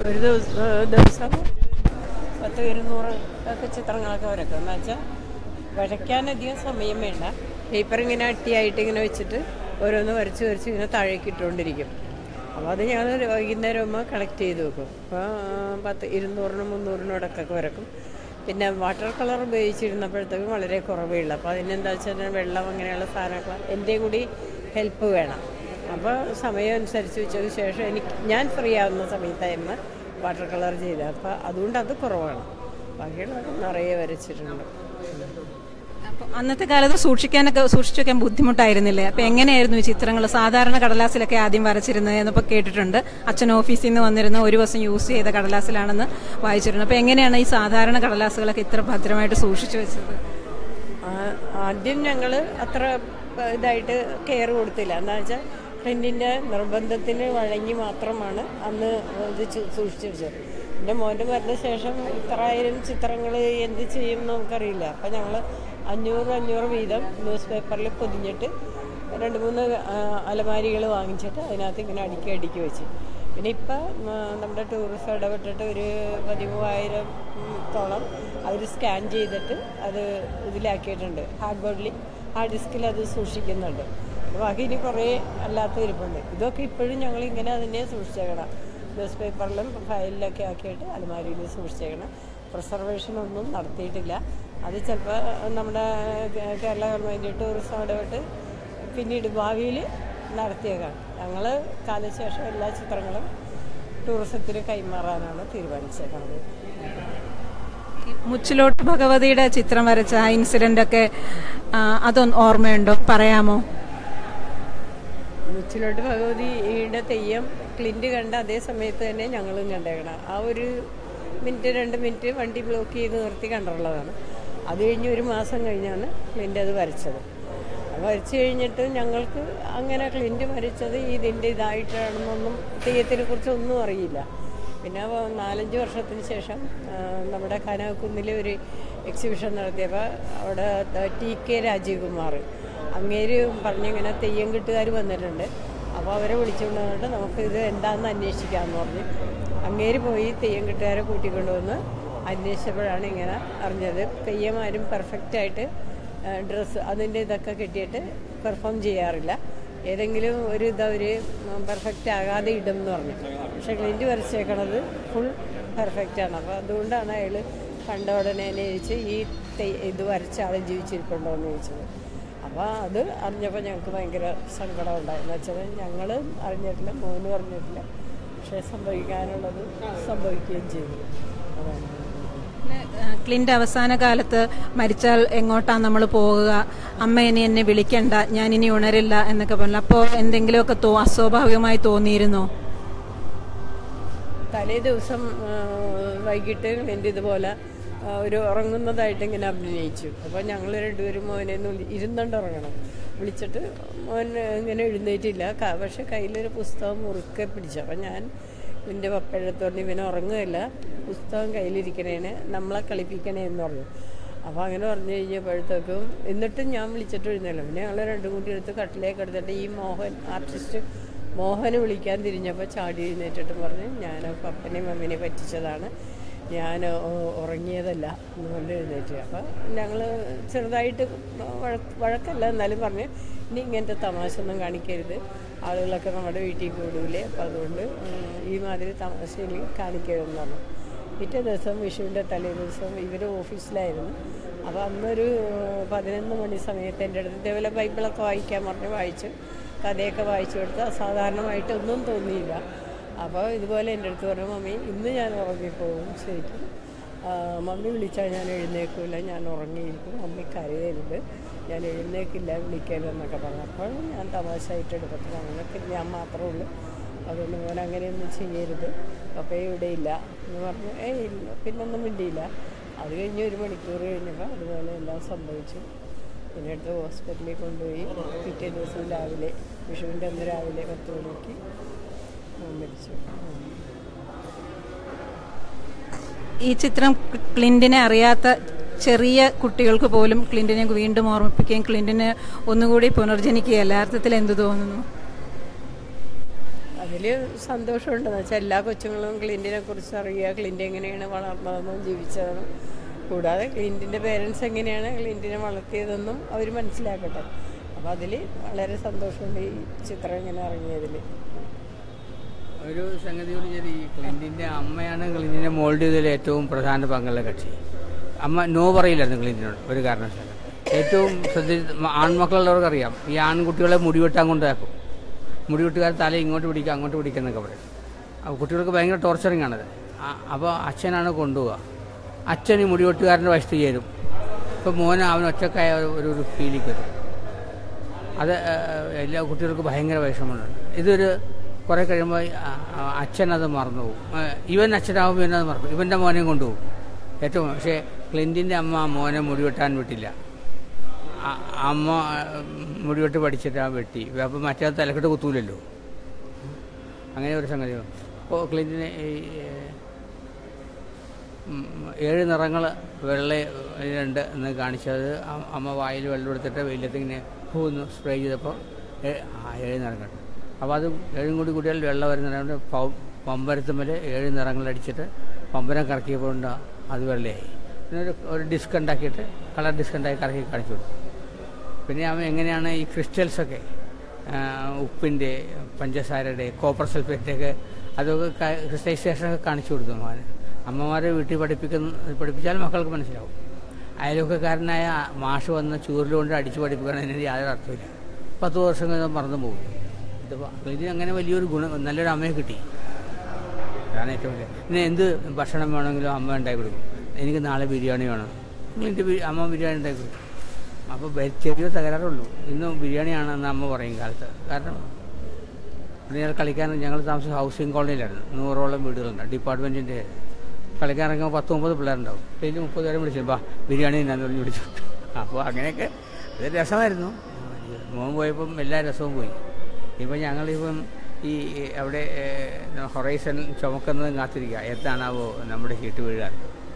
ഒരു ദിവസം ദിവസം പത്ത് ഇരുന്നൂറ് ഒക്കെ ചിത്രങ്ങളൊക്കെ വരക്കും എന്ന് വെച്ചാൽ വരയ്ക്കാനധികം സമയം വേണ്ട പേപ്പർ ഇങ്ങനെ അട്ടിയായിട്ട് ഇങ്ങനെ വെച്ചിട്ട് ഓരോന്ന് വരച്ച് വരച്ച് ഇങ്ങനെ താഴേക്ക് ഇട്ടുകൊണ്ടിരിക്കും അപ്പോൾ അത് ഞങ്ങൾ വൈകുന്നേരം ആകുമ്പോൾ കളക്ട് ചെയ്ത് വെക്കും അപ്പോൾ പത്ത് ഇരുന്നൂറിനും മുന്നൂറിനോടൊക്കെ വരക്കും പിന്നെ വാട്ടർ കളർ ഉപയോഗിച്ചിരുന്നപ്പോഴത്തേക്കും വളരെ കുറവേ ഉള്ളൂ അപ്പോൾ അതിനെന്താ വെച്ചാൽ വെള്ളം അങ്ങനെയുള്ള സാധനങ്ങൾ എൻ്റെ കൂടി ഹെൽപ്പ് വേണം അപ്പോൾ സമയം അനുസരിച്ച് വെച്ചതിന് ശേഷം എനിക്ക് ഞാൻ ഫ്രീ ആവുന്ന സമയത്തായിരുന്നു വാട്ടർ കളർ ചെയ്തത് അപ്പോൾ അതുകൊണ്ട് അത് കുറവാണ് ബാക്കിയുള്ളതൊക്കെ നിറയെ വരച്ചിട്ടുണ്ട് അപ്പൊ അന്നത്തെ കാലത്ത് സൂക്ഷിക്കാനൊക്കെ സൂക്ഷിച്ചു വെക്കാൻ ബുദ്ധിമുട്ടായിരുന്നില്ലേ അപ്പൊ എങ്ങനെയായിരുന്നു ഈ ചിത്രങ്ങൾ സാധാരണ കടലാസിലൊക്കെ ആദ്യം വരച്ചിരുന്നത് എന്നൊക്കെ കേട്ടിട്ടുണ്ട് അച്ഛൻ ഓഫീസിൽ നിന്ന് വന്നിരുന്ന ഒരു ദിവസം യൂസ് ചെയ്ത കടലാസിലാണെന്ന് വായിച്ചിരുന്നു അപ്പൊ എങ്ങനെയാണ് ഈ സാധാരണ കടലാസുകളൊക്കെ ഇത്ര ഭദ്രമായിട്ട് സൂക്ഷിച്ചു വെച്ചത് ആ- ആദ്യം ഞങ്ങൾ അത്ര പ- ഇതായിട്ട് കെയർ കൊടുത്തില്ല എന്താ വെച്ചാൽ ഫ്രണ്ടിൻ്റെ നിർബന്ധത്തിന് വഴങ്ങി മാത്രമാണ് അന്ന് ഇത് ചു- സൂക്ഷിച്ചു വെച്ചത് എൻ്റെ മോൻ്റെ മരണ ശേഷം ഇത്രായിരം ചിത്രങ്ങൾ എന്ത് ചെയ്യും എന്ന് നമുക്കറിയില്ല അപ്പം ഞങ്ങൾ അഞ്ഞൂറ് അഞ്ഞൂറ് വീതം ന്യൂസ് പേപ്പറിൽ പൊതിഞ്ഞിട്ട് രണ്ട് മൂന്ന് അലമാരികൾ വാങ്ങിച്ചിട്ട് അതിനകത്ത് ഇങ്ങനെ അടുക്കി അടുക്കി വെച്ച് പിന്നെ ഇപ്പം നമ്മുടെ ടൂറിസം ഇടപെട്ടിട്ട് ഒരു പതിമൂവായിരം തോളം അവർ സ്കാൻ ചെയ്തിട്ട് അത് ഇതിലാക്കിയിട്ടുണ്ട് ഹാർഡ് ബോർഡിൽ ഹാർഡ് ഡിസ്കിൽ അത് സൂക്ഷിക്കുന്നുണ്ട് ബാക്കി ഇനി കുറേ അല്ലാത്ത ഇരിപ്പുണ്ട് ഇതൊക്കെ ഇപ്പോഴും ഞങ്ങൾ ഇങ്ങനെ അതിനെ സൂക്ഷിച്ചേക്കണം ന്യൂസ് പേപ്പറിലും ഫയലിലൊക്കെ ആക്കിയിട്ട് അലമാരിയിൽ സൂക്ഷിച്ചേക്കണം പ്രിസർവേഷൻ ഒന്നും നടത്തിയിട്ടില്ല അത് ചിലപ്പോൾ നമ്മുടെ കേ- കേരള ഗവൺമെൻറ് ടൂറിസം ഇടപെട്ട് പിന്നീട് ഭാവിയിൽ നടത്തിയേക്കാം ഞങ്ങൾ കാലശേഷം എല്ലാ ചിത്രങ്ങളും ടൂറിസത്തിന് കൈമാറാനാണ് തീരുമാനിച്ചേക്കുന്നത് മുച്ചിലോട്ട് ഭഗവതിയുടെ ചിത്രം വരച്ച ആ ഇൻസിഡന്റ് ഒക്കെ ആ, അതൊന്ന് ഓർമ്മയുണ്ടോ പറയാമോ മുച്ചിലോട്ട് ഭഗവതിയുടെ തെയ്യം ക്ലിൻറ്റ് കണ്ട അതേ സമയത്ത് തന്നെ ഞങ്ങളും കണ്ടേക്കണം ആ ഒരു മിനിറ്റ് രണ്ട് മിനിറ്റ് വണ്ടി ബ്ലോക്ക് ചെയ്ത് നിർത്തി കണ്ടിട്ടുള്ളതാണ് അത് കഴിഞ്ഞ് ഒരു മാസം കഴിഞ്ഞാണ് ക്ലിൻറ്റ് അത് വരച്ചത് അത് വരച്ച് കഴിഞ്ഞിട്ട് ഞങ്ങൾക്ക് അങ്ങനെ ക്ലിൻറ്റ് വരച്ചത് ഇതിൻ്റെ ഇതായിട്ടാണെന്നൊന്നും തെയ്യത്തിനെ കുറിച്ചൊന്നും അറിയില്ല പിന്നെ വ- നാലഞ്ച് വർഷത്തിന് ശേഷം ആ, നമ്മുടെ കനകക്കുന്നിൽ ഒരു എക്സിബിഷൻ നടത്തിയപ്പോൾ അവിടെ ത- ടി കെ രാജീവ്കുമാർ അങ്ങേര് പറഞ്ഞിങ്ങനെ തെയ്യം കെട്ടുകാർ വന്നിട്ടുണ്ട് അപ്പോൾ അവരെ വിളിച്ചുകൊണ്ട് വന്നിട്ട് നമുക്ക് ഇത് എന്താണെന്ന് അന്വേഷിക്കാമെന്ന് പറഞ്ഞ് അങ്ങേര് പോയി തെയ്യം കെട്ടുകാരെ കൂട്ടിക്കൊണ്ടുവന്ന് അന്വേഷിച്ചപ്പോഴാണ് ഇങ്ങനെ അറിഞ്ഞത് തെയ്യമാരും പെർഫെക്റ്റായിട്ട് ഡ്രസ്സ് അതിൻ്റെ ഇതൊക്കെ കെട്ടിയിട്ട് പെർഫോം ചെയ്യാറില്ല ഏതെങ്കിലും ഒരു ഇതവർ പെർഫെക്റ്റ് ആകാതെ ഇടും എന്ന് പറഞ്ഞു പക്ഷേ ക്ലിൻറ്റ് വരച്ചേക്കണത് ഫുൾ പെർഫെക്റ്റ് ആണ് അപ്പോൾ അതുകൊണ്ടാണ് അയാൾ കണ്ട ഉടനെ എന്നെ ചോദിച്ച് ഈ തെയ്- ഇത് വരച്ച ആൾ ജീവിച്ചിരിപ്പുണ്ടോ എന്ന് ചോദിച്ചത് അപ്പോൾ അത് അറിഞ്ഞപ്പോൾ ഞങ്ങൾക്ക് ഭയങ്കര സങ്കടം ഉണ്ടായിരുന്നു വെച്ചാൽ ഞങ്ങൾ അറിഞ്ഞിട്ടില്ല മോനും അറിഞ്ഞിട്ടില്ല പക്ഷേ സംഭവിക്കാനുള്ളത് സംഭവിക്കുകയും ചെയ്തു അതാണ് പിന്നെ, ആ, ക്ലിന്റ് അവസാന കാലത്ത് മരിച്ചാൽ എങ്ങോട്ടാ നമ്മൾ പോകുക അമ്മ ഇനി എന്നെ വിളിക്കണ്ട ഞാൻ ഇനി ഉണരില്ല എന്നൊക്കെ പറഞ്ഞു അപ്പോൾ എന്തെങ്കിലുമൊക്കെ തോ അസ്വാഭാവികമായി തോന്നിയിരുന്നോ തലേ ദിവസം ആ, വൈകിട്ട് എൻ്റെ ഇതുപോലെ ആ, ഒരു ഉറങ്ങുന്നതായിട്ട് ഇങ്ങനെ അഭിനയിച്ചു അപ്പോൾ ഞങ്ങൾ രണ്ടുപേരും മോനെ ഒന്ന് വിളി- ഇരുന്നുകൊണ്ട് ഉറങ്ങണം വിളിച്ചിട്ട് മോൻ ഇങ്ങനെ എഴുന്നേറ്റില്ല ക- പക്ഷെ കയ്യിലൊരു പുസ്തകം മുറുക്കെ പിടിച്ചു അപ്പം ഞാൻ എൻ്റെ പപ്പയുടെ അടുത്ത് പറഞ്ഞു ഇവനെ ഉറങ്ങുകയില്ല പുസ്തകം കയ്യിലിരിക്കണേന് നമ്മളെ കളിപ്പിക്കണേ എന്ന് പറഞ്ഞു അപ്പോൾ അങ്ങനെ പറഞ്ഞു കഴിഞ്ഞപ്പോഴത്തേക്കും എന്നിട്ടും ഞാൻ വിളിച്ചിട്ട് എഴുന്നേലും പിന്നെ ഞങ്ങൾ രണ്ടും കൂടി എടുത്ത് കട്ടിലേക്ക് എടുത്തിട്ട് ഈ മോഹൻ ആർട്ടിസ്റ്റ് മോഹന് വിളിക്കാൻ തിരിഞ്ഞപ്പോൾ ചാടി എഴുന്നേറ്റിട്ടും പറഞ്ഞ് ഞാൻ പപ്പനെയും മമ്മിനെ പറ്റിച്ചതാണ് ഞാൻ ഉ- ഉറങ്ങിയതല്ല എന്ന് കൊണ്ട് എഴുന്നേറ്റ് അപ്പം ഞങ്ങൾ ചെറുതായിട്ട് വഴക്ക് വഴക്കല്ല എന്നാലും പറഞ്ഞ് ഇനി ഇങ്ങനത്തെ തമാശ ഒന്നും കാണിക്കരുത് ആളുകളൊക്കെ നമ്മുടെ വീട്ടിൽ കൂടൂലേ അപ്പം അതുകൊണ്ട് ഉം, ഈ മാതിരി തമാശ ഇനി കാണിക്കരുതെന്ന് പറഞ്ഞു പിറ്റേ ദിവസം വിഷുവിൻ്റെ തലേ ദിവസം ഇവർ ഓഫീസിലായിരുന്നു അപ്പോൾ അന്നൊരു ഏഹ്, പതിനൊന്ന് മണി സമയത്ത് എൻ്റെ അടുത്ത് ഇതേപോലെ ബൈബിളൊക്കെ വായിക്കാൻ പറഞ്ഞ് വായിച്ചു കഥയൊക്കെ വായിച്ചു കൊടുത്ത് അസാധാരണമായിട്ടൊന്നും തോന്നിയില്ല അപ്പോൾ ഇതുപോലെ എൻ്റെ അടുത്ത് പറഞ്ഞു മമ്മി ഇന്ന് ഞാൻ ഉറങ്ങിപ്പോകും ശരിക്കും ആ, മമ്മി വിളിച്ചാൽ ഞാൻ എഴുന്നേക്കില്ല ഞാൻ ഉറങ്ങിയിരിക്കും മമ്മി കരയരുത് ഞാൻ എഴുന്നേക്കില്ല വിളിക്കരുതെന്നൊക്കെ പറഞ്ഞു അപ്പോൾ ഞാൻ തമാശയായിട്ട് എടുക്കത്തില്ല അങ്ങനെയൊക്കെ ഞാൻ മാത്രമേ ഉള്ളൂ അതുകൊണ്ട് മോൻ അങ്ങനെയൊന്നും ചെയ്യരുത് പപ്പയെ ഇവിടെ ഇല്ല എന്ന് പറഞ്ഞു ഏയ് ഇല്ല പിന്നൊന്നും മിണ്ടിയില്ല അത് കഴിഞ്ഞ് ഒരു മണിക്കൂർ കഴിഞ്ഞപ്പോൾ അതുപോലെ എല്ലാം സംഭവിച്ചു പിന്നെ അടുത്ത് ഹോസ്പിറ്റലിൽ കൊണ്ടുപോയി പിറ്റേ ദിവസം രാവിലെ വിഷുവിൻ്റെ അന്ന് രാവിലെ പത്ത് മണിക്ക് മോൻ മരിച്ചു ഉം. ഈ ചിത്രം ക്ലിന്റിനെ അറിയാത്ത ചെറിയ കുട്ടികൾക്ക് പോലും ക്ലിന്റിനെ വീണ്ടും ഓർമ്മിപ്പിക്കുകയും ക്ലിന്റിനെ ഒന്നുകൂടി പുനർജനിക്കുക യഥാർത്ഥത്തിൽ എന്ത് തോന്നുന്നു അത് അതിൽ സന്തോഷമുണ്ടെന്ന് വെച്ചാൽ എല്ലാ കൊച്ചുങ്ങളും ക്ലിൻറ്റിനെ കുറിച്ച് അറിയുക ക്ലിൻ്റ് എങ്ങനെയാണ് വളർന്നതെന്നും ജീവിച്ചതെന്നും കൂടാതെ ക്ലിൻറ്റിൻ്റെ പേരൻസ് എങ്ങനെയാണ് ക്ലിൻറ്റിനെ വളർത്തിയതെന്നും അവർ മനസ്സിലാക്കട്ടെ അപ്പോൾ അതിൽ വളരെ സന്തോഷമുണ്ട് ഈ ചിത്രം ഇങ്ങനെ ഇറങ്ങിയതിൽ ഒരു സംഗതി കൂടി ശരി ഈ ക്ലിൻറ്റിൻ്റെ അമ്മയാണ് ക്ലിൻറ്റിനെ മോൾഡ് ചെയ്തതിൽ ഏറ്റവും പ്രധാന പങ്കുള്ള കക്ഷി അമ്മ നോ പറയില്ലായിരുന്നു ക്ലിൻറ്റിനോട് ഒരു കാരണവശാലും ഏറ്റവും ശ്രദ്ധ ആൺമക്കളുള്ളവർക്ക് അറിയാം ഈ ആൺകുട്ടികളെ മുടിവെട്ടാൻ കൊണ്ടാക്കും മുടിവെട്ടുകാർ തല ഇങ്ങോട്ട് പിടിക്കുക അങ്ങോട്ട് പിടിക്കുക എന്നൊക്കെ പറയും അപ്പോൾ കുട്ടികൾക്ക് ഭയങ്കര ടോർച്ചറിങ് ആണത് അപ്പോൾ അച്ഛനാണ് കൊണ്ടുപോവുക അച്ഛൻ ഈ മുടിവെട്ടുകാരൻ്റെ വശത്ത് ചേരും ഇപ്പോൾ മോന് അവൻ ഒറ്റക്കായ ഒരു ഒരു ഫീലിംഗ് വരും അത് ഏഹ്, എല്ലാ കുട്ടികൾക്കും ഭയങ്കര വിഷമമുണ്ട് ഇതൊരു കുറേ കഴിയുമ്പോൾ അച്ഛനത് മറന്നു പോകും ഏഹ്, ഇവൻ അച്ഛനാകുമ്പോൾ ഇവനത് മറക്കും ഇവൻ്റെ മോനെയും കൊണ്ടുപോകും ഏറ്റവും പക്ഷേ ക്ലിൻറ്റിൻ്റെ അമ്മ മോനെ മുടിവെട്ടാൻ വിട്ടില്ല അ- അമ്മ ഏഹ്, മുടിവെട്ട് പഠിച്ചിട്ട് ആ വെട്ടി അപ്പം മറ്റേ തലക്കെട്ട് കുത്തൂലല്ലോ അങ്ങനെ ഒരു സംഗതി അപ്പോൾ ക്ലിൻറ്റിന് ഈ ഏഹ്, ഉം, ഏഴ് നിറങ്ങൾ വെള്ള രണ്ട് എന്ന് കാണിച്ചത് അ- അമ്മ വായിൽ വെള്ളം എടുത്തിട്ട് വെയിലത്ത് ഇങ്ങനെ പൂന്ന് സ്പ്രേ ചെയ്തപ്പോൾ ഏ- ആ ഏഴ് നിറങ്ങൾ അപ്പോൾ അത് ഏഴും കൂടി കൂടിയാൽ വെള്ളം വരുന്നതുകൊണ്ട് പമ്പരത്തുമ്മൽ ഏഴ് നിറങ്ങൾ അടിച്ചിട്ട് പമ്പരം കറക്കിയപ്പോൾ ഉണ്ട് അത് വെള്ളയായി പിന്നെ ഒരു ഒരു ഡിസ്ക് ഉണ്ടാക്കിയിട്ട് കളർ ഡിസ്ക് ഉണ്ടാക്കി കറക്കി കാണിച്ചു കൊടുത്തു പിന്നെ അവൻ എങ്ങനെയാണ് ഈ ക്രിസ്റ്റൽസൊക്കെ ഉപ്പിൻ്റെ പഞ്ചസാരയുടെ കോപ്പർ സൾഫേറ്റൊക്കെ അതൊക്കെ ക്രിസ്റ്റലൈസേഷനൊക്കെ കാണിച്ചു കൊടുത്തു അവന് അമ്മമാരെ വീട്ടിൽ പഠിപ്പിക്കുന്ന പഠിപ്പിച്ചാൽ മക്കൾക്ക് മനസ്സിലാവും അയൽവക്കക്കാരനായ മാഷ് വന്ന് ചൂരിലുകൊണ്ട് അടിച്ചു പഠിപ്പിക്കണതിന് യാതൊരു അർത്ഥമില്ല പത്ത് വർഷം കഴിഞ്ഞാൽ മറന്നു പോകും ഇതിപ്പോൾ ഇതിന് അങ്ങനെ വലിയൊരു ഗുണം നല്ലൊരു അമ്മയെ കിട്ടി അതാണ് ഏറ്റവും വലിയ പിന്നെ എന്ത് ഭക്ഷണം വേണമെങ്കിലും അമ്മ ഉണ്ടാക്കി കൊടുക്കും എനിക്ക് നാളെ ബിരിയാണി വേണം എൻ്റെ അമ്മ ബിരിയാണി ഉണ്ടാക്കി കൊടുക്കും അപ്പോൾ ചെറിയ തകരാറുള്ളൂ ഇന്നും ബിരിയാണിയാണെന്ന് അമ്മ പറയും കാലത്ത് കാരണം ഇവിടെ ഞങ്ങൾ കളിക്കാൻ ഞങ്ങൾ താമസിച്ച ഹൗസിംഗ് കോളനിയിലായിരുന്നു നൂറോളം വീടുകളുണ്ട് ഡിപ്പാർട്ട്മെൻറ്റിൻ്റെ കളിക്കാൻ ഇറങ്ങുമ്പോൾ പത്ത് മുപ്പത് പിള്ളേരുണ്ടാവും ഡെയിലി മുപ്പത് പേരെ വിളിച്ചു ബാ ബിരിയാണി എന്നാന്ന് പറഞ്ഞ് വിളിച്ചു അപ്പോൾ അങ്ങനെയൊക്കെ അത് രസമായിരുന്നു മോൻ പോയപ്പം എല്ലാ രസവും പോയി ഇപ്പം ഞങ്ങളിപ്പം ഈ അവിടെ ഹൊറൈസൺ ചുമക്കുന്നതും കാത്തിരിക്കുക എന്താണാവോ നമ്മുടെ ചീട്ട് വീഴുക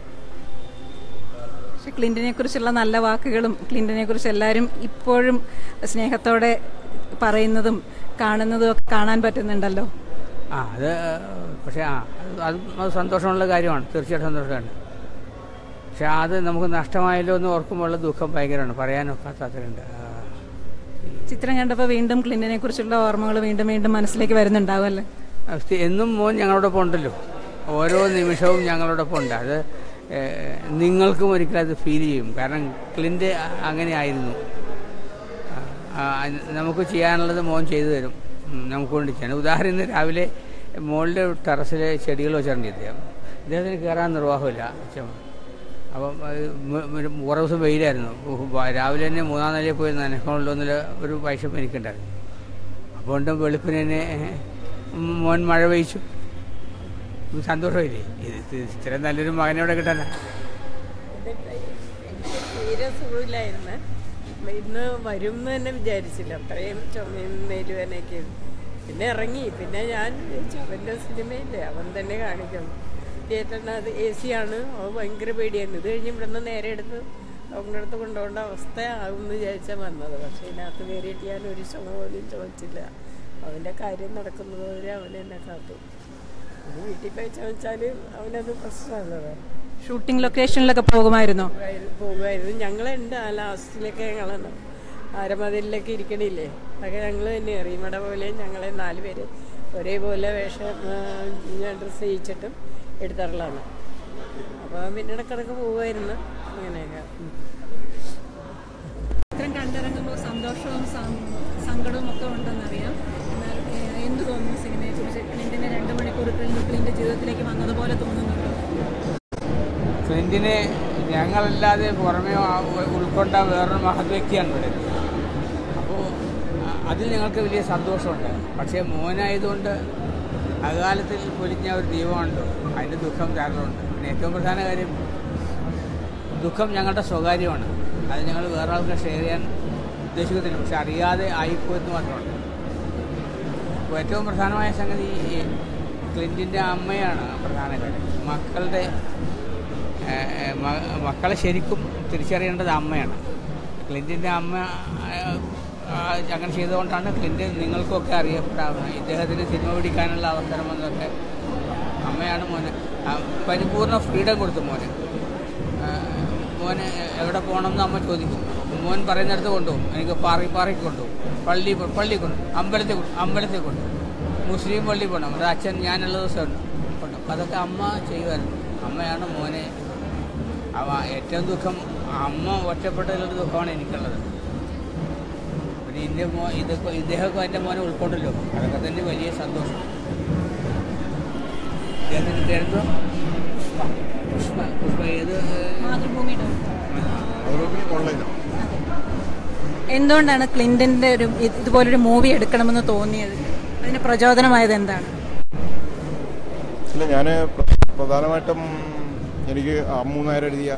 പക്ഷെ ക്ലിന്റനെ കുറിച്ചുള്ള നല്ല വാക്കുകളും ക്ലിന്റനെ കുറിച്ച് എല്ലാവരും ഇപ്പോഴും സ്നേഹത്തോടെ പറയുന്നതും കാണുന്നതും ഒക്കെ കാണാൻ പറ്റുന്നുണ്ടല്ലോ ആ അത് പക്ഷേ ആ അത് അത് അത് സന്തോഷമുള്ള കാര്യമാണ് തീർച്ചയായിട്ടും സന്തോഷമാണ് പക്ഷെ അത് നമുക്ക് നഷ്ടമായല്ലോ എന്ന് ഓർക്കുമ്പോഴുള്ള ദുഃഖം ഭയങ്കരമാണ് പറയാനൊക്കാത്തതുണ്ട് ചിത്രം കണ്ടപ്പോൾ വീണ്ടും ക്ലിന്റനെ കുറിച്ചുള്ള ഓർമ്മകൾ വീണ്ടും വീണ്ടും മനസ്സിലേക്ക് വരുന്നുണ്ടാവും അല്ലേ എന്നും മോൻ ഞങ്ങളോടൊപ്പം ഉണ്ടല്ലോ ഓരോ നിമിഷവും ഞങ്ങളോടൊപ്പം ഉണ്ട് അത് ഏഹ്, നിങ്ങൾക്കും ഒരിക്കലും അത് ഫീൽ ചെയ്യും കാരണം ക്ലിൻ്റ് അങ്ങനെ ആയിരുന്നു ആ, നമുക്ക് ചെയ്യാനുള്ളത് മോൻ ചെയ്തു തരും ഉം, നമുക്ക് വേണ്ടി ചെയ്യാൻ ഉദാഹരണം ഇന്ന് രാവിലെ മുകളിലെ ടെറസിലെ ചെടികൾ വെച്ചിട്ടുണ്ട് ഇദ്ദേഹം ഇദ്ദേഹത്തിന് കയറാൻ നിർവാഹമില്ല അച്ഛൻ അപ്പം അത് മ- ഒരു കുറേ ദിവസം വെയിലായിരുന്നു ഉഹ് വ- രാവിലെ തന്നെ മൂന്നാം നിലയിൽ പോയി നനക്കൊണ്ടൊന്നിൽ ഒരു വൈഷം എനിക്കുണ്ടായിരുന്നു അപ്പോൾ ഉണ്ട് വെളുപ്പിന് തന്നെ ഉം, മോൻ മഴ പെയ്ച്ചു ഉം, സന്തോഷമില്ലേ ഇത് ഇത് ഇത്രയും നല്ലൊരു മകനെ ഇവിടെ കിട്ടാനാ എനിക്ക് തീരെ സുഖമില്ലായിരുന്നു ഇന്ന് വരും എന്ന് തന്നെ വിചാരിച്ചില്ല അത്രയും ചുമയും നേരുവാനൊക്കെ പിന്നെ ഇറങ്ങി പിന്നെ ഞാൻ വിചാരിച്ചു അവൻ്റെ സിനിമയില്ലേ അവൻ തന്നെ കാണിക്കണം തിയേറ്ററിന് അത് എ സി ആണ് അത് ഭയങ്കര പേടിയായിരുന്നു ഇത് കഴിഞ്ഞ് ഇവിടുന്ന് നേരെ എടുത്ത് ഡോക്ടറിൻ്റെ അടുത്ത് കൊണ്ടുപോകേണ്ട അവസ്ഥ ആകും എന്ന് വിചാരിച്ചാൽ വന്നത് പക്ഷേ ഇതിനകത്ത് കയറിയിട്ട് ഞാൻ ഒരു ചുമ പോലും ചുമച്ചില്ല അവൻ്റെ കാര്യം നടക്കുന്നത് വരെ അവൻ എന്നെ കാത്തു ഇനി വീട്ടിൽ പോയി ചുമച്ചാൽ അവനത് പ്രശ്നമല്ല ഷൂട്ടിംഗ് ലൊക്കേഷനിലൊക്കെ പോകുമായിരുന്നോ പോകുമായിരുന്നു- പോകുമായിരുന്നു ഞങ്ങളുണ്ട് ആ ലാസ്റ്റിലൊക്കെ ഞങ്ങളാണ് ആരമതിലൊക്കെ ഇരിക്കണില്ലേ അതൊക്കെ ഞങ്ങൾ തന്നെ എറിയമട പോലെ ഞങ്ങളെ നാല് പേര് ഒരേപോലെ വേഷം ഞാൻ ഡ്രസ്സ് ചെയ്യിച്ചിട്ടും എടുത്തറലാണ് അപ്പോൾ പിന്നെ ഇടക്കിടക്ക് പോകുമായിരുന്നു അങ്ങനെയൊക്കെ ഉം. ചിത്രം കണ്ടിറങ്ങുമ്പോൾ സന്തോഷവും സങ്കടവും ഒക്കെ ഉണ്ടെന്നറിയാം എന്നാൽ എന്ത് തോന്നുന്നു സിനിമയെ കുറിച്ച് ക്ലിന്റിന്റെ രണ്ട് മണിക്കൂർ കഴിഞ്ഞ് ക്ലിന്റെ ജീവിതത്തിലേക്ക് വന്നതുപോലെ തോന്നുന്നുണ്ടോ ക്ലിൻറ്റിനെ ഞങ്ങളല്ലാതെ പുറമേ ആ- ഉൾക്കൊണ്ട വേറൊരു മഹത് വ്യക്തിയാണ് ഇവിടെ അപ്പോൾ അതിൽ ഞങ്ങൾക്ക് വലിയ സന്തോഷമുണ്ട് പക്ഷേ മോനായതുകൊണ്ട് അകാലത്തിൽ പൊലിഞ്ഞ ഒരു ദൈവമുണ്ടോ അതിൻ്റെ ദുഃഖം ധാരാളമുണ്ട് പിന്നെ ഏറ്റവും പ്രധാന കാര്യം ദുഃഖം ഞങ്ങളുടെ സ്വകാര്യമാണ് അത് ഞങ്ങൾ വേറെ ആൾക്ക് ഷെയർ ചെയ്യാൻ ഉദ്ദേശിക്കത്തില്ല പക്ഷെ അറിയാതെ ആയിപ്പോയെന്ന് മാത്രമാണ് അപ്പോൾ ഏറ്റവും പ്രധാനമായ സംഗതി ഈ ക്ലിൻറ്റിൻ്റെ അമ്മയാണ് പ്രധാന കാര്യം മക്കളുടെ ഏഹ്, മ- മക്കളെ ശരിക്കും തിരിച്ചറിയേണ്ടത് അമ്മയാണ് ക്ലിൻറ്റിൻ്റെ അമ്മ ഏഹ്, ആ, അങ്ങനെ ചെയ്തുകൊണ്ടാണ് ക്ലിൻ്റ് നിങ്ങൾക്കൊക്കെ അറിയപ്പെടാവുന്നത് ഇദ്ദേഹത്തിന് സിനിമ പിടിക്കാനുള്ള അവസരം വന്നതൊക്കെ അമ്മയാണ് മോനെ ആ, പരിപൂർണ ഫ്രീഡം കൊടുത്തു മോനെ ആ, മോനെ എവിടെ പോകണമെന്ന് അമ്മ ചോദിക്കും മോൻ പറയുന്നിടത്ത് കൊണ്ടുപോകും എനിക്ക് പാറി പാറിക്ക് കൊണ്ടുപോകും പള്ളി പള്ളി കൊണ്ടു അമ്പലത്തിൽ കൊണ്ടു അമ്പലത്തിൽ കൊണ്ടു മുസ്ലിം പള്ളി പോകണം അത് അച്ഛൻ ഞാനുള്ള ദിവസം ഉണ്ട് കൊണ്ടു അതൊക്കെ അമ്മ ചെയ്യുമായിരുന്നു അമ്മയാണ് മോനെ അവ ഏറ്റവും ദുഃഖം അമ്മ ഒറ്റപ്പെട്ടതിലൊരു ദുഃഖമാണ് എനിക്കുള്ളത് പിന്നെ എൻ്റെ മോ ഇതൊക്കെ ഇദ്ദേഹമൊക്കെ എൻ്റെ മോനെ ഉൾക്കൊണ്ടല്ലോ അതൊക്കെ തന്നെ വലിയ സന്തോഷം ഇദ്ദേഹത്തിൻ്റെ പേരെന്തോ പുഷ്പ പുഷ്പ പുഷ്പ ഏത് മാതൃഭൂമിയുടെ മാതൃഭൂമി ഓൺലൈനാണ് എന്തുകൊണ്ടാണ് ക്ലിന്റന്റെ ഒരു ഇത് ഇതുപോലൊരു മൂവി എടുക്കണമെന്ന് തോന്നിയത് അതിന് പ്രചോദനമായത് എന്താണ് ഇല്ല ഞാൻ പ്രധാനമായിട്ടും എനിക്ക് അമ്മു നായർ എഴുതിയ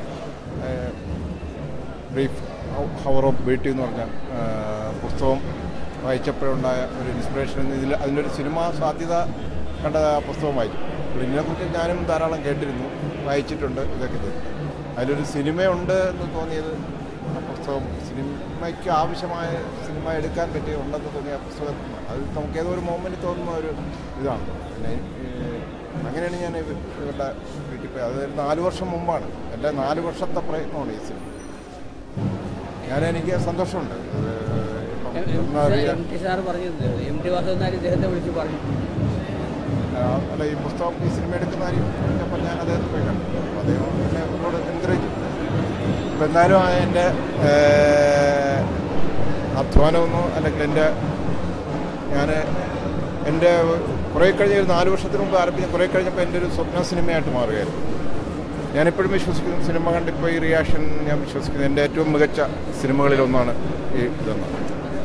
ബ്രീഫ് ഹവർ ഓഫ് ബ്യൂട്ടി എന്ന് പറഞ്ഞ ആ, പുസ്തകം വായിച്ചപ്പോഴുണ്ടായ ഒരു ഇൻസ്പിറേഷൻ ഇതിൽ അതിലൊരു സിനിമാ സാധ്യത കണ്ട ആ പുസ്തകം വായിച്ചു അപ്പോൾ ഇതിനെക്കുറിച്ച് ഞാനും ധാരാളം കേട്ടിരുന്നു വായിച്ചിട്ടുണ്ട് ഇതൊക്കെ ഇത് അതിലൊരു സിനിമയുണ്ട് എന്ന് തോന്നിയത് ആ പുസ്തകം സിനിമയ്ക്ക് ആവശ്യമായ സിനിമ എടുക്കാൻ പറ്റിയ ഉണ്ടെന്ന് തോന്നിയ ആ പുസ്തകം അത് നമുക്ക് ഏതോ ഒരു മോമെൻറ്റ് തോന്നുന്ന ഒരു ഇതാണ് പിന്നെ ഏഹ്, അങ്ങനെയാണ് ഞാൻ ഇവ- ഇവരുടെ വീട്ടിൽ പോയി അത് ഒരു നാല് വർഷം മുമ്പാണ് എൻ്റെ നാല് വർഷത്തെ പ്രയത്നമാണ് ഈ സിനിമ ഞാൻ എനിക്ക് സന്തോഷമുണ്ട് ഇത് ഇപ്പം എന്താ പറയുക, എം ടി സാറ് പറഞ്ഞത് എം ടി വാസുദേവൻ ഇദ്ദേഹത്തെ വിളിച്ച് പറഞ്ഞു ആ, അല്ല ഈ പുസ്തകം ഈ സിനിമ എടുക്കുന്ന കാര്യം പറഞ്ഞപ്പോൾ ഞാൻ അദ്ദേഹത്തെ പോയി കണ്ടു അപ്പോൾ അദ്ദേഹം എന്നെ എന്നോട് എൻകറേജ് അപ്പോൾ എന്തായാലും ആ എൻ്റെ ഏഹ്, അധ്വാനമൊന്നോ അല്ലെങ്കിൽ എൻ്റെ ഞാൻ എൻ്റെ കുറേ കഴിഞ്ഞ ഒരു നാല് വർഷത്തിന് മുമ്പ് ആരംഭിച്ച കുറേ കഴിഞ്ഞപ്പോൾ എൻ്റെ ഒരു സ്വപ്ന സിനിമയായിട്ട് മാറുകയായിരുന്നു ഞാനിപ്പോഴും വിശ്വസിക്കുന്നു സിനിമ കണ്ടിപ്പോൾ ഈ റിയാക്ഷൻ ഞാൻ വിശ്വസിക്കുന്നു എൻ്റെ ഏറ്റവും മികച്ച സിനിമകളിലൊന്നാണ് ഈ ഇതെന്നാണ്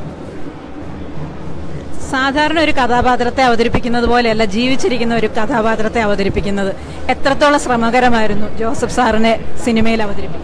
സാധാരണ ഒരു കഥാപാത്രത്തെ അവതരിപ്പിക്കുന്നത് പോലെയല്ല ജീവിച്ചിരിക്കുന്ന ഒരു കഥാപാത്രത്തെ അവതരിപ്പിക്കുന്നത് എത്രത്തോളം ശ്രമകരമായിരുന്നു ജോസഫ് സാറിനെ സിനിമയിൽ അവതരിപ്പിക്കുന്നത്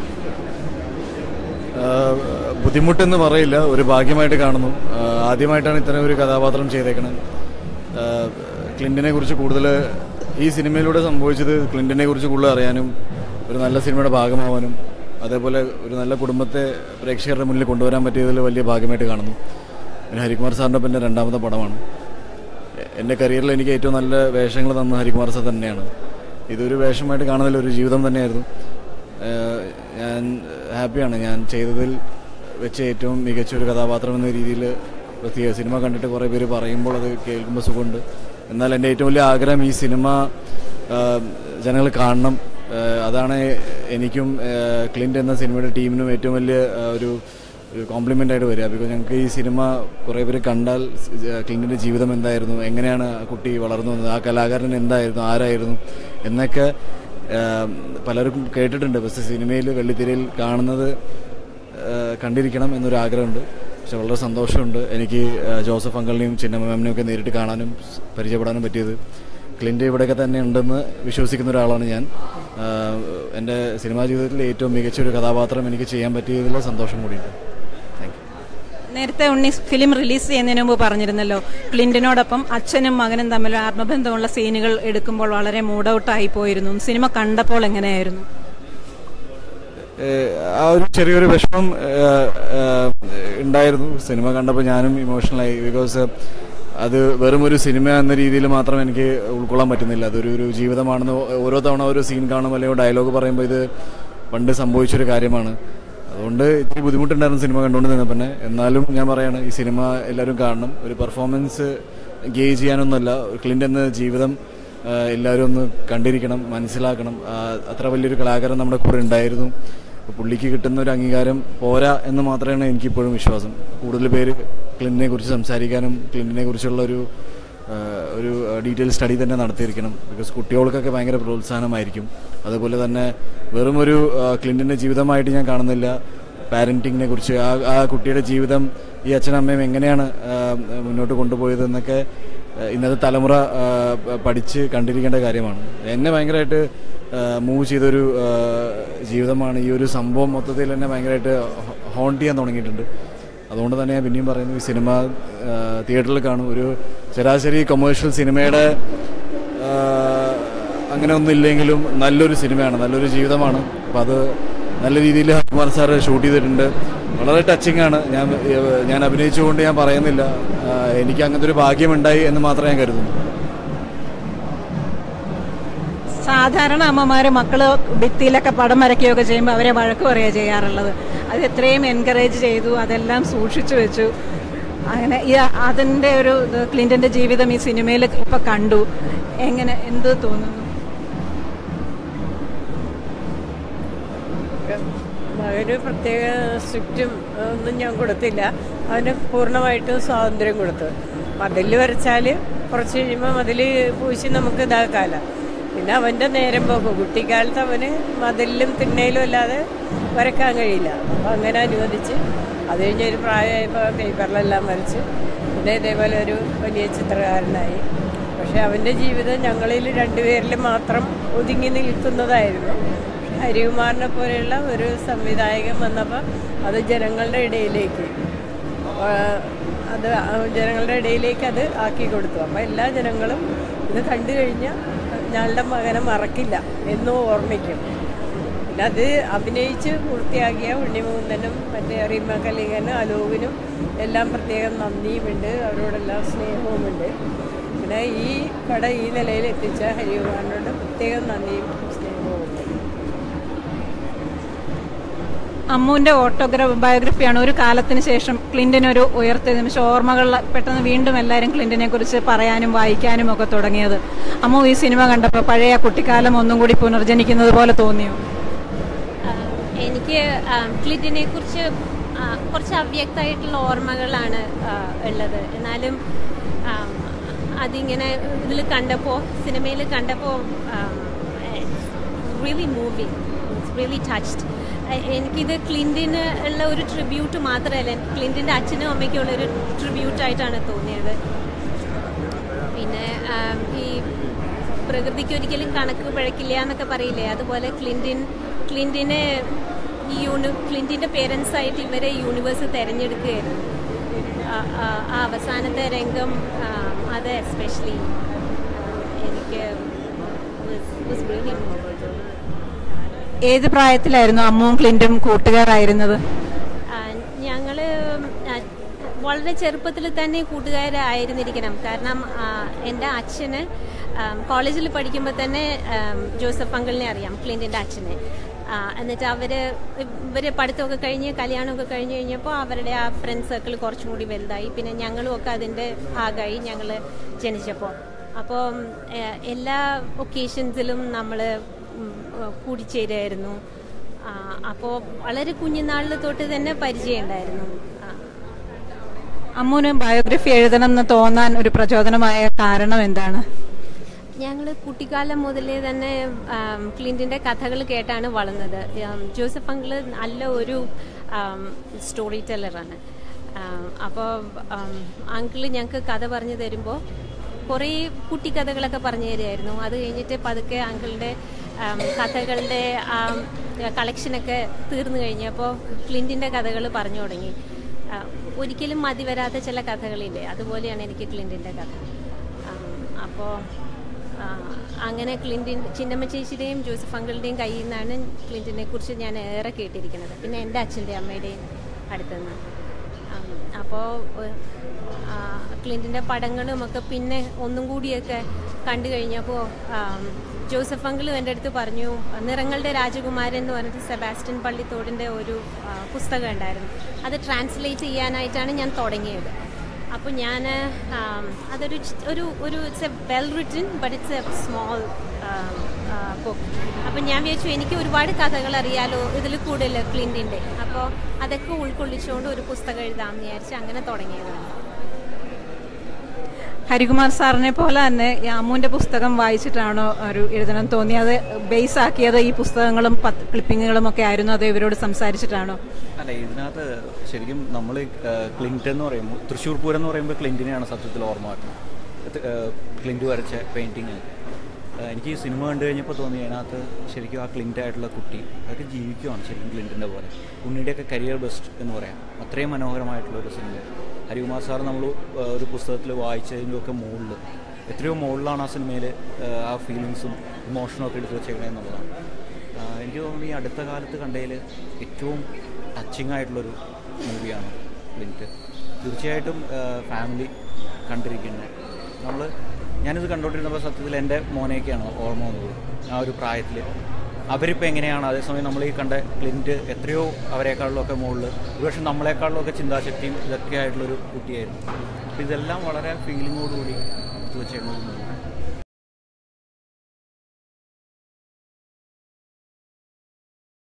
ആഹ് ബുദ്ധിമുട്ടെന്ന് പറയില്ല ഒരു ഭാഗ്യമായിട്ട് കാണുന്നു ആഹ് ആദ്യമായിട്ടാണ് ഇത്തരം ഒരു കഥാപാത്രം ചെയ്തേക്കുന്നത് ആഹ് ക്ലിന്റിനെ കുറിച്ച് കൂടുതൽ ഈ സിനിമയിലൂടെ സംഭവിച്ചത് ക്ലിന്റിനെ കുറിച്ച് കൂടുതൽ അറിയാനും ഒരു നല്ല സിനിമയുടെ ഭാഗമാവാനും അതേപോലെ ഒരു നല്ല കുടുംബത്തെ പ്രേക്ഷകരുടെ മുന്നിൽ കൊണ്ടുവരാൻ പറ്റിയതിൽ വലിയ ഭാഗ്യമായിട്ട് കാണുന്നു പിന്നെ ഹരികുമാർ സാറിൻ്റെ ഒപ്പം എൻ്റെ രണ്ടാമത്തെ പടമാണ് എ- എൻ്റെ കരിയറിൽ എനിക്ക് ഏറ്റവും നല്ല വേഷങ്ങൾ തന്ന ഹരികുമാർ സാർ തന്നെയാണ് ഇതൊരു വേഷമായിട്ട് കാണുന്നതിൽ ഒരു ജീവിതം തന്നെയായിരുന്നു ഏഹ് ഞാൻ ഹാപ്പിയാണ് ഞാൻ ചെയ്തതിൽ വെച്ച് ഏറ്റവും മികച്ച ഒരു കഥാപാത്രം എന്ന രീതിയിൽ പ്രത്യേക സിനിമ കണ്ടിട്ട് കുറേ പേര് പറയുമ്പോൾ അത് കേൾക്കുമ്പോൾ സുഖമുണ്ട് എന്നാൽ എൻ്റെ ഏറ്റവും വലിയ ആഗ്രഹം ഈ സിനിമ ജനങ്ങൾ കാണണം ഏഹ് അതാണ് എനിക്കും ഏഹ് ക്ലിൻ്റ് എന്ന സിനിമയുടെ ടീമിനും ഏറ്റവും വലിയ ഏഹ് ഒരു ഒരു കോംപ്ലിമെൻ്റ് ആയിട്ട് വരിക ബിക്കോസ് ഞങ്ങൾക്ക് ഈ സിനിമ കുറേ പേര് കണ്ടാൽ ക്ലിൻറ്റിൻ്റെ ജീവിതം എന്തായിരുന്നു എങ്ങനെയാണ് ആ കുട്ടി വളർന്നു വന്നത് ആ കലാകാരൻ എന്തായിരുന്നു ആരായിരുന്നു എന്നൊക്കെ ആം, പലർക്കും കേട്ടിട്ടുണ്ട് പക്ഷേ സിനിമയിൽ വെള്ളിത്തിരയിൽ കാണുന്നത് ആ, കണ്ടിരിക്കണം എന്നൊരു ആഗ്രഹമുണ്ട് പക്ഷെ വളരെ സന്തോഷമുണ്ട് എനിക്ക് ആ, ജോസഫ് അങ്കളിനെയും ചിന്നമ്മ മാമിനെയും ഒക്കെ നേരിട്ട് കാണാനും സ് പരിചയപ്പെടാനും പറ്റിയത് ക്ലിൻ്റ് ഇവിടെയൊക്കെ തന്നെ ഉണ്ടെന്ന് വിശ്വസിക്കുന്ന ഒരാളാണ് ഞാൻ ആ, എൻ്റെ സിനിമാ ജീവിതത്തിലെ ഏറ്റവും മികച്ച ഒരു കഥാപാത്രം എനിക്ക് ചെയ്യാൻ പറ്റിയതിൽ സന്തോഷം കൂടിയുണ്ട് താങ്ക് യു നേരത്തെ ഉണ്ണി ഫിലിം റിലീസ് ചെയ്യുന്നതിന് മുമ്പ് പറഞ്ഞിരുന്നല്ലോ ക്ലിന്റിനോടൊപ്പം അച്ഛനും മകനും തമ്മിൽ ആത്മബന്ധമുള്ള സീനുകൾ എടുക്കുമ്പോൾ വളരെ മൂഡ് ഔട്ട് ആയി പോയിരുന്നു സിനിമ കണ്ടപ്പോൾ എങ്ങനെയായിരുന്നു ഏഹ് ആ ഒരു ചെറിയൊരു വിഷമം ഏഹ്, ഏഹ്, ഉണ്ടായിരുന്നു സിനിമ കണ്ടപ്പോൾ ഞാനും ഇമോഷണലായി ബിക്കോസ് അത് വെറും ഒരു സിനിമ എന്ന രീതിയിൽ മാത്രം എനിക്ക് ഉൾക്കൊള്ളാൻ പറ്റുന്നില്ല അതൊരു ഒരു ജീവിതമാണെന്ന് ഓരോ തവണ ഓരോ സീൻ കാണുമ്പോൾ അല്ലെങ്കിൽ ഡയലോഗ് പറയുമ്പോൾ ഇത് പണ്ട് സംഭവിച്ചൊരു കാര്യമാണ് അതുകൊണ്ട് ഇത്തിരി ബുദ്ധിമുട്ടുണ്ടായിരുന്നു സിനിമ കണ്ടുകൊണ്ട് നിന്നപ്പോൾ തന്നെ എന്നാലും ഞാൻ പറയാണ് ഈ സിനിമ എല്ലാവരും കാണണം ഒരു പെർഫോമൻസ് ഗേജ് ചെയ്യാനൊന്നുമല്ല ക്ലിൻ്റ് എന്ന ജീവിതം ആഹ് എല്ലാവരും ഒന്ന് കണ്ടിരിക്കണം മനസ്സിലാക്കണം ആഹ് അത്ര വലിയൊരു കലാകാരൻ നമ്മുടെ കൂടെ ഉണ്ടായിരുന്നു അപ്പോൾ പുള്ളിക്ക് കിട്ടുന്ന ഒരു അംഗീകാരം പോരാ എന്ന് മാത്രമാണ് എനിക്കിപ്പോഴും വിശ്വാസം കൂടുതൽ പേര് ക്ലിന്റിനെ കുറിച്ച് സംസാരിക്കാനും ക്ലിന്റിനെ കുറിച്ചുള്ള ഒരു ആഹ് ഒരു ഡീറ്റെയിൽ സ്റ്റഡി തന്നെ നടത്തിയിരിക്കണം ബിക്കോസ് കുട്ടികൾക്കൊക്കെ ഭയങ്കര പ്രോത്സാഹനമായിരിക്കും അതുപോലെ തന്നെ വെറും ഒരു ആഹ് ക്ലിന്റിൻ്റെ ജീവിതമായിട്ട് ഞാൻ കാണുന്നില്ല പാരൻറ്റിങ്ങിനെ കുറിച്ച് ആ ആ കുട്ടിയുടെ ജീവിതം ഈ അച്ഛനമ്മയും എങ്ങനെയാണ് ആഹ് മുന്നോട്ട് കൊണ്ടുപോയതെന്നൊക്കെ ആഹ് ഇന്നത്തെ തലമുറ ആഹ് പ- പഠിച്ച് കണ്ടിരിക്കേണ്ട കാര്യമാണ് എന്നെ ഭയങ്കരമായിട്ട് മൂവ് ചെയ്തൊരു ആഹ് ജീവിതമാണ് ഈ ഒരു സംഭവം മൊത്തത്തിൽ എന്നെ ഭയങ്കരമായിട്ട് ഹോണ്ട് ചെയ്യാൻ തുടങ്ങിയിട്ടുണ്ട് അതുകൊണ്ട് തന്നെ ഞാൻ പിന്നെയും പറയുന്നു ഈ സിനിമ ആഹ് തിയേറ്ററിൽ കാണും ഒരു ശരാശരി കൊമേഴ്ഷ്യൽ സിനിമയുടെ ആഹ് അങ്ങനെ ഒന്നും ഇല്ലെങ്കിലും നല്ലൊരു സിനിമയാണ് നല്ലൊരു ജീവിതമാണ് അപ്പം അത് നല്ല രീതിയിൽ ഹരികുമാർ സാർ ഷൂട്ട് ചെയ്തിട്ടുണ്ട് വളരെ ടച്ചിങ് ആണ് ഞാൻ ഏഹ്, ഞാൻ അഭിനയിച്ചുകൊണ്ട് ഞാൻ പറയുന്നില്ല ആഹ്, എനിക്ക് അങ്ങനത്തെ ഒരു ഭാഗ്യമുണ്ടായി എന്ന് മാത്രമേ ഞാൻ കരുതുന്നു സാധാരണ അമ്മമാര് മക്കള് ഭിത്തിയിലൊക്കെ പടം വരയ്ക്കുകയൊക്കെ ചെയ്യുമ്പോൾ അവരെ വഴക്ക് പറയുക ചെയ്യാറുള്ളത് അത് എത്രയും എൻകറേജ് ചെയ്തു അതെല്ലാം സൂക്ഷിച്ചു വെച്ചു അങ്ങനെ ഈ അതിന്റെ ഒരു ഇത് ക്ലിന്റന്റെ ജീവിതം ഈ സിനിമയിൽ ഇപ്പൊ കണ്ടു എങ്ങനെ എന്ത് തോന്നുന്നു മകന് പ്രത്യേക സ്ട്രിക്റ്റും ഒന്നും ഞാൻ കൊടുത്തില്ല അവന് പൂർണ്ണമായിട്ടും സ്വാതന്ത്ര്യം കൊടുത്തു മതിൽ വരച്ചാൽ കുറച്ച് കഴിയുമ്പോൾ മതിൽ പൂശി നമുക്ക് ഇതാക്കാമല്ലോ പിന്നെ അവൻ്റെ നേരം പോകും കുട്ടിക്കാലത്ത് അവന് മതിലിലും തിണ്ണയിലും അല്ലാതെ വരക്കാൻ കഴിയില്ല അപ്പം അങ്ങനെ അനുവദിച്ച് അത് കഴിഞ്ഞ് ഒരു പ്രായമായപ്പോൾ പേപ്പറിലെല്ലാം വരച്ച് പിന്നെ ഇതേപോലെ ഒരു വലിയ ചിത്രകാരനായി പക്ഷെ അവൻ്റെ ജീവിതം ഞങ്ങളിൽ രണ്ടുപേരിൽ മാത്രം ഒതുങ്ങി നിൽക്കുന്നതായിരുന്നു ഹരികുമാറിനെ പോലെയുള്ള ഒരു സംവിധായകൻ വന്നപ്പോൾ അത് ജനങ്ങളുടെ ഇടയിലേക്ക് ആ, അത് ആ ജനങ്ങളുടെ ഇടയിലേക്ക് അത് ആക്കി കൊടുത്തു അപ്പോൾ എല്ലാ ജനങ്ങളും ഇത് കണ്ടു കഴിഞ്ഞാൽ ഞങ്ങളുടെ മകനെ മറക്കില്ല എന്നും ഓർമ്മിക്കും പിന്നെ അത് അഭിനയിച്ച് പൂർത്തിയാക്കിയ ഉണ്ണിമുകുന്ദനും മറ്റേ റീമ കലിംഗനും അലോകിനും എല്ലാം പ്രത്യേകം നന്ദിയുമുണ്ട് അവരോടെല്ലാം സ്നേഹവുമുണ്ട് പിന്നെ ഈ കട ഈ നിലയിൽ എത്തിച്ച ഹരികുമാറിനോട് പ്രത്യേകം നന്ദിയും സ്നേഹവുമുണ്ട് അമ്മുവിന്റെ ഓട്ടോഗ്രാഫ് ബയോഗ്രഫിയാണ് ഒരു കാലത്തിന് ശേഷം ക്ലിന്റൻ ഒരു ഉയർത്തിയ നിമിഷം ഓർമ്മകൾ പെട്ടെന്ന് വീണ്ടും എല്ലാവരും ക്ലിന്റനെ കുറിച്ച് പറയാനും വായിക്കാനും ഒക്കെ തുടങ്ങിയത് അമ്മു ഈ സിനിമ കണ്ടപ്പോൾ പഴയ കുട്ടിക്കാലം ഒന്നും കൂടി പുനർജനിക്കുന്നത് പോലെ തോന്നിയോ ആഹ് എനിക്ക് ക്ലിറ്റിനെ കുറിച്ച് കുറച്ച് അവ്യക്തമായിട്ടുള്ള ഓർമ്മകളാണ് ആഹ് ഉള്ളത് എന്നാലും ആം, അതിങ്ങനെ ഇതിൽ കണ്ടപ്പോൾ സിനിമയിൽ കണ്ടപ്പോൾ really moving it's really touched എനിക്കിത് ക്ലിൻറ്റിന് ഉള്ള ഒരു ട്രിബ്യൂട്ട് മാത്രമല്ല ക്ലിൻറ്റിൻ്റെ അച്ഛനും അമ്മയ്ക്കും ഉള്ള ഒരു ട്രിബ്യൂട്ടായിട്ടാണ് തോന്നിയത് പിന്നെ ആം, ഈ പ്രകൃതിക്ക് ഒരിക്കലും കണക്ക് പിഴക്കില്ല എന്നൊക്കെ പറയില്ലേ അതുപോലെ ക്ലിൻറ്റിൻ ക്ലിൻറ്റിനെ ഈ യൂണി ക്ലിൻറ്റിൻ്റെ പേരൻസ് ആയിട്ട് ഇവരെ യൂണിവേഴ്സ് തിരഞ്ഞെടുക്കുകയായിരുന്നു ആ- ആ- ആ അവസാനത്തെ രംഗം ആ, അത് എസ്പെഷ്യലി എനിക്ക് was really movable. ഏത് പ്രായത്തിലായിരുന്നു അമ്മുവും ക്ലിന്റും കൂട്ടുകാരായിരുന്നത് ആ, ഞങ്ങള് ആ, വളരെ ചെറുപ്പത്തിൽ തന്നെ കൂട്ടുകാരായിരുന്നിരിക്കണം കാരണം ആ, എൻ്റെ അച്ഛന് കോളേജിൽ പഠിക്കുമ്പോൾ തന്നെ ആം, ജോസഫ് അങ്കിളിനെ അറിയാം ക്ലിൻറ്റിൻ്റെ അച്ഛനെ ആ, എന്നിട്ട് അവര് ഇവര് പഠിത്തമൊക്കെ കഴിഞ്ഞ് കല്യാണമൊക്കെ കഴിഞ്ഞ് കഴിഞ്ഞപ്പോൾ അവരുടെ ആ ഫ്രണ്ട് സർക്കിൾ കുറച്ചും കൂടി വലുതായി പിന്നെ ഞങ്ങളും ഒക്കെ അതിൻ്റെ ഭാഗമായി ഞങ്ങൾ ജനിച്ചപ്പോൾ അപ്പോൾ എല്ലാ ഒക്കേഷൻസിലും നമ്മൾ കൂടിച്ചേരായിരുന്നു അപ്പോൾ വളരെ കുഞ്ഞുനാളിൽ തൊട്ട് തന്നെ പരിചയം ഉണ്ടായിരുന്നു ആ. അമ്മുവിന് ബയോഗ്രഫി എഴുതണം എന്ന് തോന്നാൻ ഒരു പ്രചോദനമായ കാരണം എന്താണ് ഞങ്ങൾ കുട്ടിക്കാലം മുതലേ തന്നെ ആം, ക്ലിൻറ്റിൻ്റെ കഥകൾ കേട്ടാണ് വളർന്നത് ആം, ജോസഫ് അങ്കിള് നല്ല ഒരു സ്റ്റോറി ടെല്ലറാണ് അപ്പോൾ അങ്കിള് ഞങ്ങൾക്ക് കഥ പറഞ്ഞു തരുമ്പോൾ കുറേ കുട്ടിക്കഥകളൊക്കെ പറഞ്ഞു തരുമായിരുന്നു അത് കഴിഞ്ഞിട്ട് പതുക്കെ അങ്കിളുടെ ആം, കഥകളുടെ ആ കളക്ഷനൊക്കെ തീർന്നു കഴിഞ്ഞപ്പോൾ ക്ലിൻറ്റിൻ്റെ കഥകൾ പറഞ്ഞു തുടങ്ങി ആ, ഒരിക്കലും മതി വരാത്ത ചില കഥകളില്ലേ അതുപോലെയാണ് എനിക്ക് ക്ലിൻറ്റിൻ്റെ കഥ അപ്പോൾ അങ്ങനെ ക്ലിൻറ്റിൻ ചിന്നമ്മ ചേച്ചിയുടെയും ജോസഫ് അങ്കിളുടെയും കയ്യിൽ നിന്നാണ് ക്ലിൻറ്റിനെ കുറിച്ച് ഞാൻ ഏറെ കേട്ടിരിക്കുന്നത് പിന്നെ എൻ്റെ അച്ഛൻ്റെ അമ്മയുടെയും അടുത്തുനിന്ന് അപ്പോൾ ക്ലിൻറ്റിൻ്റെ പടങ്ങളും ഒക്കെ പിന്നെ ഒന്നും കൂടിയൊക്കെ കണ്ടു കഴിഞ്ഞപ്പോൾ ജോസഫ് അങ്കിളും എൻ്റെ അടുത്ത് പറഞ്ഞു നിറങ്ങളുടെ രാജകുമാരൻ എന്ന് പറഞ്ഞിട്ട് സെബാസ്റ്റ്യൻ പള്ളിത്തോടിൻ്റെ ഒരു ആ, പുസ്തകം ഉണ്ടായിരുന്നു അത് ട്രാൻസ്ലേറ്റ് ചെയ്യാനായിട്ടാണ് ഞാൻ തുടങ്ങിയത് അപ്പോൾ ഞാൻ അതൊരു ചി- ഒരു ഒരു it's a well written but it's a small book അപ്പം ഞാൻ വിചാരിച്ചു എനിക്ക് ഒരുപാട് കഥകൾ അറിയാലോ ഇതിൽ കൂടുതൽ ക്ലിൻറ്റിൻ്റെ അപ്പോൾ അതൊക്കെ ഉൾക്കൊള്ളിച്ചുകൊണ്ട് ഒരു പുസ്തകം എഴുതാമെന്ന് വിചാരിച്ച് അങ്ങനെ തുടങ്ങിയതാണ് ഹരികുമാർ സാറിനെ പോലെ തന്നെ ഈ അമ്മുവിന്റെ പുസ്തകം വായിച്ചിട്ടാണോ ഒരു എഴുതണം തോന്നിയത് ബേസ് ആക്കിയത് ഈ പുസ്തകങ്ങളും പത്ത് ക്ലിപ്പിങ്ങുകളും ഒക്കെ ആയിരുന്നു അതോ ഇവരോട് സംസാരിച്ചിട്ടാണോ അല്ല ഇതിനകത്ത് ശരിക്കും നമ്മൾ ക്ലിൻറ്റ് എന്ന് പറയുമ്പോൾ തൃശ്ശൂർ പൂരം എന്ന് പറയുമ്പോൾ ക്ലിൻറ്റിനെയാണ് സത്യത്തിൽ ഓർമ്മ വരുന്നത് ഇത്, ഏഹ്, ക്ലിൻറ്റ് വരച്ച പെയിൻറ്റിങ് എനിക്ക് ഈ സിനിമ കണ്ടു കഴിഞ്ഞപ്പോൾ തോന്നി അതിനകത്ത് ശരിക്കും ആ ക്ലിൻറ്റ് ആയിട്ടുള്ള കുട്ടി അതൊക്കെ ജീവിക്കുവാണ് ശരിക്കും ക്ലിൻറ്റിൻ്റെ പോലെ ഉണ്ണിയുടെയൊക്കെ കരിയർ ബെസ്റ്റ് എന്ന് പറയാം അത്രയും മനോഹരമായിട്ടുള്ള ഒരു സിനിമ ഹരികുമാർ സാർ നമ്മൾ ഒരു പുസ്തകത്തിൽ വായിച്ചതിൻ്റെ ഒക്കെ മുകളിൽ എത്രയോ മുകളിലാണ് ആ സിനിമയിൽ ആ ഫീലിങ്സും ഇമോഷനും ഒക്കെ എടുത്ത് വെച്ചേക്കണേ എന്നുള്ളതാണ് ആ, എനിക്ക് തോന്നുന്നു ഈ അടുത്ത കാലത്ത് കണ്ടതിൽ ഏറ്റവും ടച്ചിങ് ആയിട്ടുള്ളൊരു മൂവിയാണ് ക്ലിൻറ്റ് തീർച്ചയായിട്ടും ഫാമിലി കണ്ടിരിക്കുന്നത് നമ്മൾ ഞാനിത് കണ്ടുകൊണ്ടിരുന്നപ്പോൾ സത്യത്തിൽ എൻ്റെ മോനെയൊക്കെയാണ് ഓർമ്മ വന്നത് ആ ഒരു പ്രായത്തിൽ അവരിപ്പോൾ എങ്ങനെയാണ് അതേസമയം നമ്മൾ ഈ കണ്ട ക്ലിൻറ്റ് എത്രയോ അവരെക്കാളിലൊക്കെ മുകളിൽ ഒരുപക്ഷെ നമ്മളെക്കാളിലൊക്കെ ചിന്താശക്തിയും ഇതൊക്കെ ആയിട്ടുള്ളൊരു കുട്ടിയായിരുന്നു അപ്പോൾ ഇതെല്ലാം വളരെ ഫീലിങ്ങോടുകൂടി എടുത്തു വെച്ചേക്കുന്ന ഒരു movie.